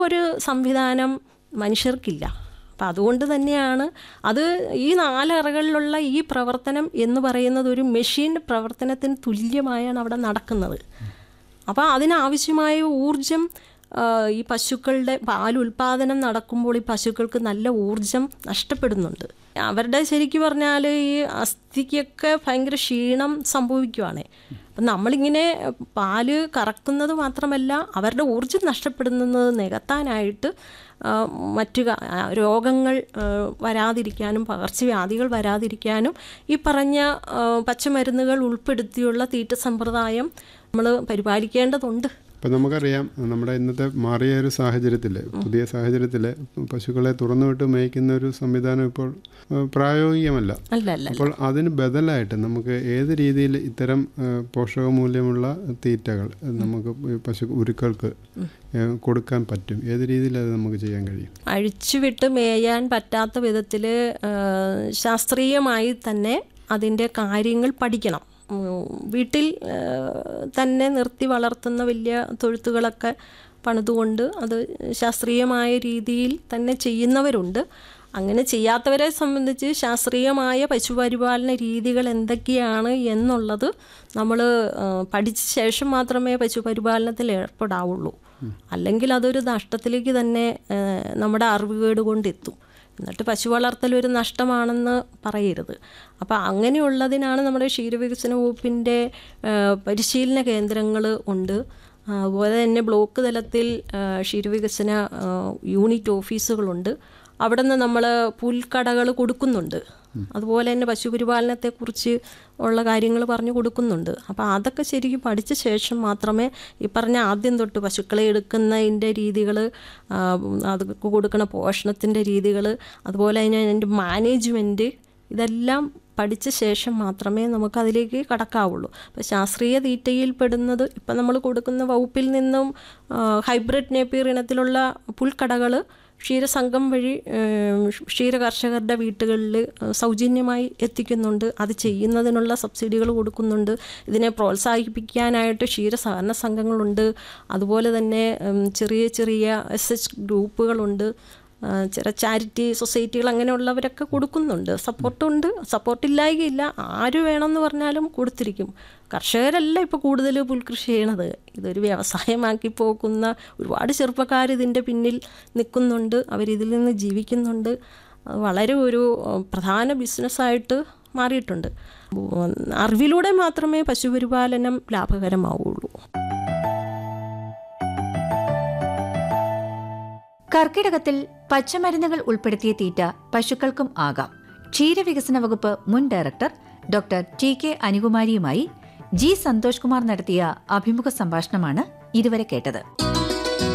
ഒരു സംവിധാനം മനുഷ്യർക്കില്ല അപ്പം അതുകൊണ്ട് തന്നെയാണ് അത് ഈ നാലറകളിലുള്ള ഈ പ്രവർത്തനം എന്ന് പറയുന്നത് ഒരു മെഷീൻ പ്രവർത്തനത്തിന് തുല്യമായാണ് അവിടെ നടക്കുന്നത് അപ്പോൾ അതിനാവശ്യമായ ഊർജം ആ, ഈ പശുക്കളുടെ പാൽ ഉൽപാദനം നടക്കുമ്പോൾ ഈ പശുക്കൾക്ക് നല്ല ഊർജം നഷ്ടപ്പെടുന്നുണ്ട് അവരുടെ ശരിക്കും പറഞ്ഞാൽ ഈ അസ്ഥിക്കൊക്കെ ഭയങ്കര ക്ഷീണം സംഭവിക്കുവാണ് അപ്പം നമ്മളിങ്ങനെ പാല് കറക്കുന്നത് മാത്രമല്ല അവരുടെ ഊർജം നഷ്ടപ്പെടുന്നത് നികത്താനായിട്ട് ആ, മറ്റു ക- ആ, രോഗങ്ങൾ ആ, വരാതിരിക്കാനും പകർച്ചവ്യാധികൾ വരാതിരിക്കാനും ഈ പറഞ്ഞ ആ, പച്ചമരുന്നുകൾ ഉൾപ്പെടുത്തിയുള്ള തീറ്റ സമ്പ്രദായം നമ്മൾ പരിപാലിക്കേണ്ടതുണ്ട് ഇപ്പം നമുക്കറിയാം നമ്മുടെ ഇന്നത്തെ മാറിയ ഒരു സാഹചര്യത്തിൽ പുതിയ സാഹചര്യത്തിൽ പശുക്കളെ തുറന്നുവിട്ട് മേയ്ക്കുന്ന ഒരു സംവിധാനം ഇപ്പോൾ ഏഹ്, പ്രായോഗികമല്ല അല്ല അല്ല അപ്പോൾ അതിന് ബദലായിട്ട് നമുക്ക് ഏത് രീതിയിൽ ഇത്തരം ഏഹ്, പോഷകമൂല്യമുള്ള തീറ്റകൾ ഏഹ്, നമുക്ക് ഈ പശു ഉരുക്കൾക്ക് ഏഹ്, കൊടുക്കാൻ പറ്റും ഏത് രീതിയിൽ അത് നമുക്ക് ചെയ്യാൻ കഴിയും അഴിച്ചുവിട്ട് മേയാൻ പറ്റാത്ത വിധത്തിൽ ശാസ്ത്രീയമായി തന്നെ അതിൻ്റെ കാര്യങ്ങൾ പഠിക്കണം ഉം, വീട്ടിൽ ആ, തന്നെ നിർത്തി വളർത്തുന്ന വലിയ തൊഴുത്തുകളൊക്കെ പണിതുകൊണ്ട് അത് ശാസ്ത്രീയമായ രീതിയിൽ തന്നെ ചെയ്യുന്നവരുണ്ട് അങ്ങനെ ചെയ്യാത്തവരെ സംബന്ധിച്ച് ശാസ്ത്രീയമായ പശുപരിപാലന രീതികൾ എന്തൊക്കെയാണ് എന്നുള്ളത് നമ്മൾ പഠിച്ച ശേഷം മാത്രമേ പശുപരിപാലനത്തിൽ ഏർപ്പെടാവുള്ളൂ അല്ലെങ്കിൽ അതൊരു നഷ്ടത്തിലേക്ക് തന്നെ ആ, നമ്മുടെ അറിവുകേട് കൊണ്ടെത്തും എന്നിട്ട് പശു വളർത്തൽ ഒരു നഷ്ടമാണെന്ന് പറയരുത് അപ്പോൾ അങ്ങനെയുള്ളതിനാണ് നമ്മുടെ ക്ഷീരവികസന വകുപ്പിൻ്റെ ആ, പരിശീലന കേന്ദ്രങ്ങൾ ഉണ്ട് ആ, അതുപോലെ തന്നെ ബ്ലോക്ക് തലത്തിൽ ആ, ക്ഷീരവികസന ആ, യൂണിറ്റ് ഓഫീസുകളുണ്ട് അവിടെ നിന്ന് നമ്മൾ പുൽക്കടകൾ കൊടുക്കുന്നുണ്ട് അതുപോലെ തന്നെ പശുപരിപാലനത്തെക്കുറിച്ച് ഉള്ള കാര്യങ്ങൾ പറഞ്ഞു കൊടുക്കുന്നുണ്ട് അപ്പോൾ അതൊക്കെ ശരിക്കും പഠിച്ച ശേഷം മാത്രമേ ഈ പറഞ്ഞ ആദ്യം തൊട്ട് പശുക്കളെ എടുക്കുന്നതിൻ്റെ രീതികൾ അത് കൊടുക്കുന്ന പോഷണത്തിൻ്റെ രീതികൾ അതുപോലെ തന്നെ അതിൻ്റെ മാനേജ്മെൻറ്റ് ഇതെല്ലാം പഠിച്ച ശേഷം മാത്രമേ നമുക്ക് അതിലേക്ക് കടക്കാവുള്ളൂ അപ്പോൾ ശാസ്ത്രീയ തീറ്റയിൽ പെടുന്നത് ഇപ്പം നമ്മൾ കൊടുക്കുന്ന വകുപ്പിൽ നിന്നും ആ, ഹൈബ്രിഡ് നേപ്പിയർ ഇനത്തിലുള്ള പുൽക്കടകൾ ക്ഷീരസംഘം വഴി ഏം, ക്ഷീര കർഷകരുടെ വീട്ടുകളിൽ സൗജന്യമായി എത്തിക്കുന്നുണ്ട് അത് ചെയ്യുന്നതിനുള്ള സബ്സിഡികൾ കൊടുക്കുന്നുണ്ട് ഇതിനെ പ്രോത്സാഹിപ്പിക്കാനായിട്ട് ക്ഷീര സഹകരണ സംഘങ്ങളുണ്ട് അതുപോലെ തന്നെ ഉം, ചെറിയ ചെറിയ എസ് എച്ച് ഗ്രൂപ്പുകളുണ്ട് ആ, ചില ചാരിറ്റി സൊസൈറ്റികൾ അങ്ങനെയുള്ളവരൊക്കെ കൊടുക്കുന്നുണ്ട് സപ്പോർട്ടുണ്ട് സപ്പോർട്ടില്ലായികയില്ല ആര് വേണമെന്ന് പറഞ്ഞാലും കൊടുത്തിരിക്കും കർഷകരല്ല ഇപ്പോൾ കൂടുതൽ പുൽകൃഷി ചെയ്യണത് ഇതൊരു വ്യവസായമാക്കി പോകുന്ന ഒരുപാട് ചെറുപ്പക്കാർ ഇതിൻ്റെ പിന്നിൽ നിൽക്കുന്നുണ്ട് അവരിതിൽ നിന്ന് ജീവിക്കുന്നുണ്ട് അത് വളരെ ഒരു ഉം, പ്രധാന ബിസിനസ്സായിട്ട് മാറിയിട്ടുണ്ട് ഉം, അറിവിലൂടെ മാത്രമേ പശുപരിപാലനം ലാഭകരമാവുള്ളൂ കർക്കിടകത്തിൽ പച്ചമരുന്നുകൾ ഉൾപ്പെടുത്തിയ തീറ്റ പശുക്കൾക്കും ആകാം ക്ഷീരവികസന വകുപ്പ് മുൻ ഡയറക്ടർ ഡോക്ടർ ടി കെ അനുകുമാരിയുമായി ജി സന്തോഷ് കുമാർ നടത്തിയ അഭിമുഖ സംഭാഷണമാണ് ഇതുവരെ കേട്ടത്